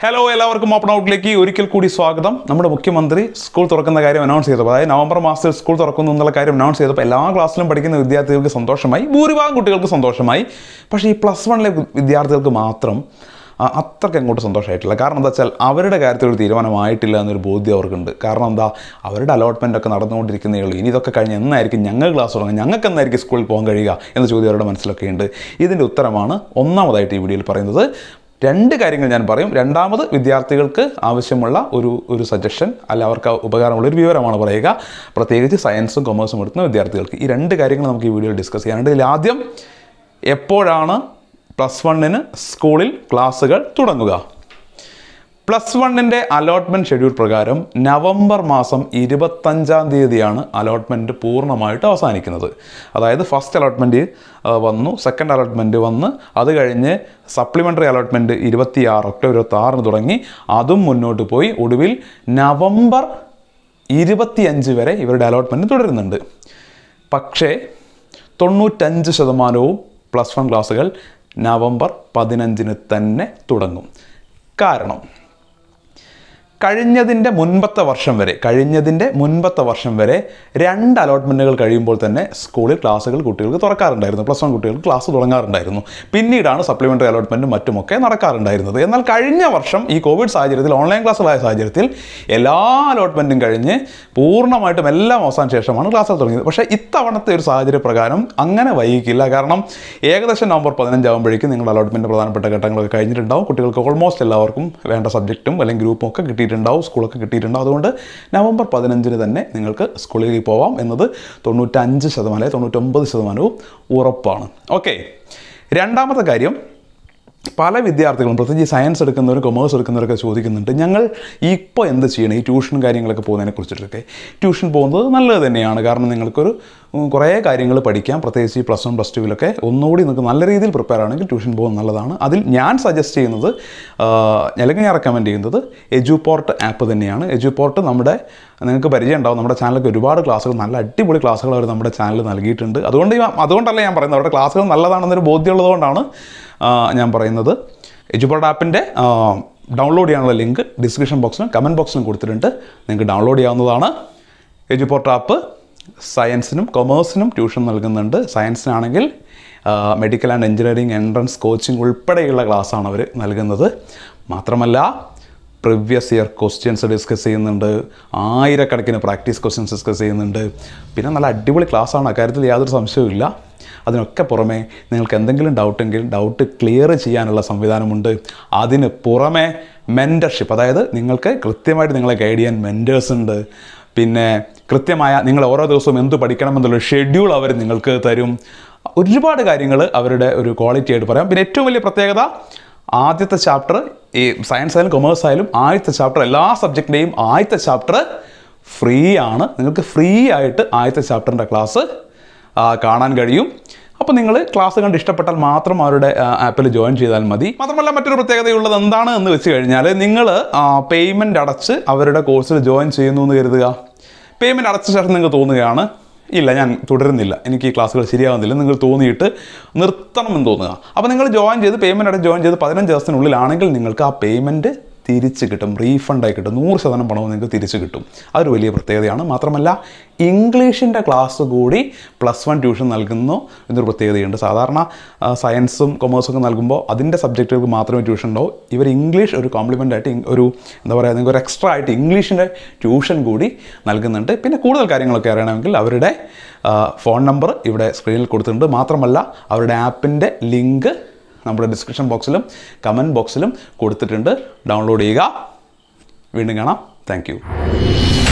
hello എല്ലാവർക്കും open ഔട്ടിലേക്ക് ഒരിക്കൽ കൂടി സ്വാഗതം നമ്മുടെ മുഖ്യമന്ത്രി സ്കൂൾ തുറക്കുന്ന കാര്യം അനൗൺസ് ചെയ്തപ്പോൾ അതായത് നവംബർ മാസത്തിൽ സ്കൂൾ തുറക്കുന്നു എന്നുള്ള കാര്യം അനൗൺസ് ചെയ്തപ്പോൾ എല്ലാ ക്ലാസ്സിലും പഠിക്കുന്ന വിദ്യാർത്ഥികൾക്ക് സന്തോഷമായി ഭൂരിഭാഗം കുട്ടികൾക്ക് സന്തോഷമായി പക്ഷേ ഈ പ്ലസ് വണ്ണിലെ വിദ്യാർത്ഥികൾക്ക് മാത്രം ആ, അത്രയ്ക്ക് അങ്ങോട്ട് സന്തോഷമായിട്ടില്ല കാരണം എന്താ വെച്ചാൽ അവരുടെ കാര്യത്തിൽ ഒരു തീരുമാനമായിട്ടില്ല എന്നൊരു ബോധ്യം അവർക്കുണ്ട് കാരണം എന്താ അവരുടെ അലോട്ട്മെൻ്റ് ഒക്കെ നടന്നുകൊണ്ടിരിക്കുന്നേ ഉള്ളൂ ഇനി ഇതൊക്കെ കഴിഞ്ഞ് എന്നായിരിക്കും ഞങ്ങൾ ക്ലാസ് തുടങ്ങുക ഞങ്ങൾക്ക് എന്നായിരിക്കും സ്കൂളിൽ പോകാൻ കഴിയുക എന്ന ചോദ്യം അവരുടെ മനസ്സിലൊക്കെ ഉണ്ട് ഇതിൻ്റെ ഉത്തരമാണ് ഒന്നാമതായിട്ട് ഈ വീഡിയോയിൽ പറയുന്നത് രണ്ട് കാര്യങ്ങൾ ഞാൻ പറയും രണ്ടാമത് വിദ്യാർത്ഥികൾക്ക് ആവശ്യമുള്ള ഒരു ഒരു സജഷൻ അല്ല അവർക്ക് ഉപകാരമുള്ള ഒരു വിവരമാണ് പറയുക പ്രത്യേകിച്ച് സയൻസും കൊമേഴ്സും എടുക്കുന്ന വിദ്യാർത്ഥികൾക്ക് ഈ രണ്ട് കാര്യങ്ങൾ നമുക്ക് ഈ വീഡിയോയിൽ ഡിസ്കസ് ചെയ്യാനുണ്ട് ഇതിൽ ആദ്യം എപ്പോഴാണ് പ്ലസ് വണ്ണിന് സ്കൂളിൽ ക്ലാസ്സുകൾ തുടങ്ങുക പ്ലസ് വണ്ണിൻ്റെ അലോട്ട്മെൻറ്റ് ഷെഡ്യൂൾ പ്രകാരം നവംബർ മാസം ഇരുപത്തഞ്ചാം തീയതിയാണ് അലോട്ട്മെൻറ്റ് പൂർണ്ണമായിട്ട് അവസാനിക്കുന്നത് അതായത് ഫസ്റ്റ് അലോട്ട്മെൻറ്റ് വന്നു സെക്കൻഡ് അലോട്ട്മെൻറ്റ് വന്ന് അത് കഴിഞ്ഞ് സപ്ലിമെൻ്ററി അലോട്ട്മെൻറ്റ് ഇരുപത്തിയാറ് ഒക്ടോബർ ഇരുപത്തി ആറിന് തുടങ്ങി അതും മുന്നോട്ട് പോയി ഒടുവിൽ നവംബർ ഇരുപത്തിയഞ്ച് വരെ ഇവരുടെ അലോട്ട്മെൻറ്റ് തുടരുന്നുണ്ട് പക്ഷേ തൊണ്ണൂറ്റഞ്ച് ശതമാനവും പ്ലസ് വൺ ക്ലാസ്സുകൾ നവംബർ പതിനഞ്ചിന് തന്നെ തുടങ്ങും കാരണം കഴിഞ്ഞതിൻ്റെ മുൻപത്തെ വർഷം വരെ കഴിഞ്ഞതിൻ്റെ മുൻപത്തെ വർഷം വരെ രണ്ട് അലോട്ട്മെൻറ്റുകൾ കഴിയുമ്പോൾ തന്നെ സ്കൂളിൽ ക്ലാസ്സുകൾ കുട്ടികൾക്ക് തുറക്കാറുണ്ടായിരുന്നു പ്ലസ് വൺ കുട്ടികൾക്ക് ക്ലാസ് തുടങ്ങാറുണ്ടായിരുന്നു പിന്നീടാണ് സപ്ലിമെൻ്ററി അലോട്ട്മെൻറ്റും മറ്റുമൊക്കെ നടക്കാറുണ്ടായിരുന്നത് എന്നാൽ കഴിഞ്ഞ വർഷം ഈ കോവിഡ് സാഹചര്യത്തിൽ ഓൺലൈൻ ക്ലാസ്സുകളായ സാഹചര്യത്തിൽ എല്ലാ അലോട്ട്മെൻറ്റും കഴിഞ്ഞ് പൂർണ്ണമായിട്ടും എല്ലാം അവസാന ശേഷമാണ് ക്ലാസ്സുകൾ തുടങ്ങിയത് പക്ഷേ ഇത്തവണത്തെ ഒരു സാഹചര്യ പ്രകാരം അങ്ങനെ വൈകിക്കില്ല കാരണം ഏകദേശം നവംബർ പതിനഞ്ചാകുമ്പോഴേക്കും നിങ്ങളുടെ അലോട്ട്മെൻറ്റ് പ്രധാനപ്പെട്ട ഘട്ടങ്ങളൊക്കെ കഴിഞ്ഞിട്ടുണ്ടാവും കുട്ടികൾക്ക് ഓൾമോസ്റ്റ് എല്ലാവർക്കും വേണ്ട സബ്ജക്റ്റും അല്ലെങ്കിൽ ഗ്രൂപ്പും ഒക്കെ കിട്ടിയിട്ടുണ്ടാവും സ്കൂളൊക്കെ കിട്ടിയിട്ടുണ്ടാവും അതുകൊണ്ട് നവംബർ പതിനഞ്ചിന് തന്നെ നിങ്ങൾക്ക് സ്കൂളിലേക്ക് പോവാം എന്നത് തൊണ്ണൂറ്റഞ്ച് ശതമാനം അല്ലെങ്കിൽ തൊണ്ണൂറ്റൊമ്പത് ശതമാനവും ഉറപ്പാണ് ഓക്കെ രണ്ടാമത്തെ കാര്യം പല വിദ്യാർത്ഥികളും പ്രത്യേകിച്ച് സയൻസ് എടുക്കുന്നവരും കൊമേഴ്സ് എടുക്കുന്നവരൊക്കെ ചോദിക്കുന്നുണ്ട് ഞങ്ങൾ ഇപ്പോൾ എന്ത് ചെയ്യണം ഈ ട്യൂഷനും കാര്യങ്ങളൊക്കെ പോകുന്നതിനെ കുറിച്ചിട്ടൊക്കെ ട്യൂഷൻ പോകുന്നത് നല്ലത് തന്നെയാണ് കാരണം നിങ്ങൾക്കൊരു ഉം, കുറേ കാര്യങ്ങൾ പഠിക്കാം പ്രത്യേകിച്ച് ഈ പ്ലസ് വൺ പ്ലസ് ടുവിലൊക്കെ ഒന്നുകൂടി നിങ്ങൾക്ക് നല്ല രീതിയിൽ പ്രിപ്പയർ ആണെങ്കിൽ ട്യൂഷൻ പോകുന്നത് നല്ലതാണ് അതിൽ ഞാൻ സജസ്റ്റ് ചെയ്യുന്നത് ആ, അല്ലെങ്കിൽ ഞാൻ റെക്കമെൻഡ് ചെയ്യുന്നത് എജുപോർട്ട് ആപ്പ് തന്നെയാണ് എജുപോർട്ട് നമ്മുടെ നിങ്ങൾക്ക് പരിചയം ഉണ്ടാവും നമ്മുടെ ചാനലിലേക്ക് ഒരുപാട് ക്ലാസ്സുകൾ നല്ല അടിപൊളി ക്ലാസ്സുകൾ അവർ നമ്മുടെ ചാനലിൽ നൽകിയിട്ടുണ്ട് അതുകൊണ്ട് ഈ- അതുകൊണ്ടല്ല ഞാൻ പറയുന്നത് അവരുടെ ക്ലാസ്സുകൾ നല്ലതാണെന്നൊരു ബോധ്യമുള്ളതുകൊണ്ടാണ് ആ, ഞാൻ പറയുന്നത് എജുപോർട്ട് ആപ്പിൻ്റെ ഡൗൺലോഡ് ചെയ്യാനുള്ള ലിങ്ക് ഡിസ്ക്രിപ്ഷൻ ബോക്സിലും കമൻറ്റ് ബോക്സിലും കൊടുത്തിട്ടുണ്ട് നിങ്ങൾക്ക് ഡൗൺലോഡ് ചെയ്യാവുന്നതാണ് എജുപോർട്ട് ആപ്പ് സയൻസിനും കൊമേഴ്സിനും ട്യൂഷൻ നൽകുന്നുണ്ട് സയൻസിനാണെങ്കിൽ medical and engineering entrance coaching ഉൾപ്പെടെയുള്ള ക്ലാസ്സാണ് അവർ നൽകുന്നത് മാത്രമല്ല പ്രിവ്യസ് ഇയർ ക്വസ്റ്റ്യൻസ് ഡിസ്കസ് ചെയ്യുന്നുണ്ട് ആയിരക്കണക്കിന് പ്രാക്ടീസ് ക്വസ്റ്റ്യൻസ് ഡിസ്കസ് ചെയ്യുന്നുണ്ട് പിന്നെ നല്ല അടിപൊളി ക്ലാസ്സാണ് അക്കാര്യത്തിൽ യാതൊരു സംശയവുമില്ല അതിനൊക്കെ പുറമെ നിങ്ങൾക്ക് എന്തെങ്കിലും ഡൗട്ടെങ്കിൽ ഡൗട്ട് ക്ലിയർ ചെയ്യാനുള്ള സംവിധാനമുണ്ട് അതിന് പുറമെ മെൻറ്റർഷിപ്പ് അതായത് നിങ്ങൾക്ക് കൃത്യമായിട്ട് നിങ്ങളെ ഗൈഡ് ചെയ്യാൻ മെൻറ്റേഴ്സ് ഉണ്ട് പിന്നെ കൃത്യമായ നിങ്ങൾ ഓരോ ദിവസവും എന്ത് പഠിക്കണമെന്നുള്ള ഷെഡ്യൂൾ അവർ നിങ്ങൾക്ക് തരും ഒരുപാട് കാര്യങ്ങൾ അവരുടെ ഒരു ക്വാളിറ്റി ആയിട്ട് പറയാം പിന്നെ ഏറ്റവും വലിയ പ്രത്യേകത ആദ്യത്തെ ചാപ്റ്റർ ഈ സയൻസ് ആയാലും കൊമേഴ്സ് ആയാലും ആദ്യത്തെ ചാപ്റ്റർ എല്ലാ സബ്ജക്റ്റിൻ്റെയും ആദ്യത്തെ ചാപ്റ്റർ ഫ്രീ ആണ് നിങ്ങൾക്ക് ഫ്രീ ആയിട്ട് ആദ്യത്തെ ചാപ്റ്ററിൻ്റെ ക്ലാസ് കാണാൻ കഴിയും അപ്പോൾ നിങ്ങൾ ക്ലാസ് കണ്ട് ഇഷ്ടപ്പെട്ടാൽ മാത്രം അവരുടെ ആപ്പിൽ ജോയിൻ ചെയ്താൽ മതി മാത്രമല്ല മറ്റൊരു പ്രത്യേകതയുള്ളത് എന്താണ് എന്ന് വെച്ച് കഴിഞ്ഞാൽ നിങ്ങൾ പേയ്മെൻറ്റ് അടച്ച് അവരുടെ കോഴ്സിൽ ജോയിൻ ചെയ്യുന്നു എന്ന് കരുതുക പേയ്മെൻറ്റ് അടച്ച ശേഷം നിങ്ങൾക്ക് തോന്നുകയാണ് ഇല്ല ഞാൻ തുടരുന്നില്ല എനിക്ക് ഈ ക്ലാസ്സുകൾ ശരിയാവുന്നില്ല നിങ്ങൾ തോന്നിയിട്ട് നിർത്തണമെന്ന് തോന്നുക അപ്പോൾ നിങ്ങൾ ജോയിൻ ചെയ്ത് പേയ്മെൻറ്റ് അടച്ച് ജോയിൻ ചെയ്ത് പതിനഞ്ച് ദിവസത്തിനുള്ളിലാണെങ്കിൽ നിങ്ങൾക്ക് ആ പേയ്മെൻറ്റ് തിരിച്ച് കിട്ടും റീഫണ്ടായി കിട്ടും നൂറ് ശതമാനം പണവും നിങ്ങൾക്ക് തിരിച്ച് കിട്ടും അതൊരു വലിയ പ്രത്യേകതയാണ് മാത്രമല്ല ഇംഗ്ലീഷിൻ്റെ ക്ലാസ് കൂടി പ്ലസ് വൺ ട്യൂഷൻ നൽകുന്നു എന്നൊരു പ്രത്യേകതയുണ്ട് സാധാരണ ആ, സയൻസും കൊമേഴ്സും ഒക്കെ നൽകുമ്പോൾ അതിൻ്റെ സബ്ജക്റ്റുകൾക്ക് മാത്രമേ ട്യൂഷൻ ഉണ്ടാവും ഇവർ ഇംഗ്ലീഷ് ഒരു കോംപ്ലിമെൻ്റ് ആയിട്ട് ഇങ് ഒരു എന്താ പറയുക നിങ്ങൾക്ക് ഒരു എക്സ്ട്രാ ആയിട്ട് ഇംഗ്ലീഷിൻ്റെ ട്യൂഷൻ കൂടി നൽകുന്നുണ്ട് പിന്നെ കൂടുതൽ കാര്യങ്ങളൊക്കെ അറിയണമെങ്കിൽ അവരുടെ ആ, ഫോൺ നമ്പർ ഇവിടെ സ്ക്രീനിൽ കൊടുത്തിട്ടുണ്ട് മാത്രമല്ല അവരുടെ ആപ്പിൻ്റെ ലിങ്ക് നമ്മുടെ ഡിസ്ക്രിപ്ഷൻ ബോക്സിലും കമൻറ്റ് ബോക്സിലും കൊടുത്തിട്ടുണ്ട് ഡൗൺലോഡ് ചെയ്യുക വീണ്ടും കാണാം താങ്ക്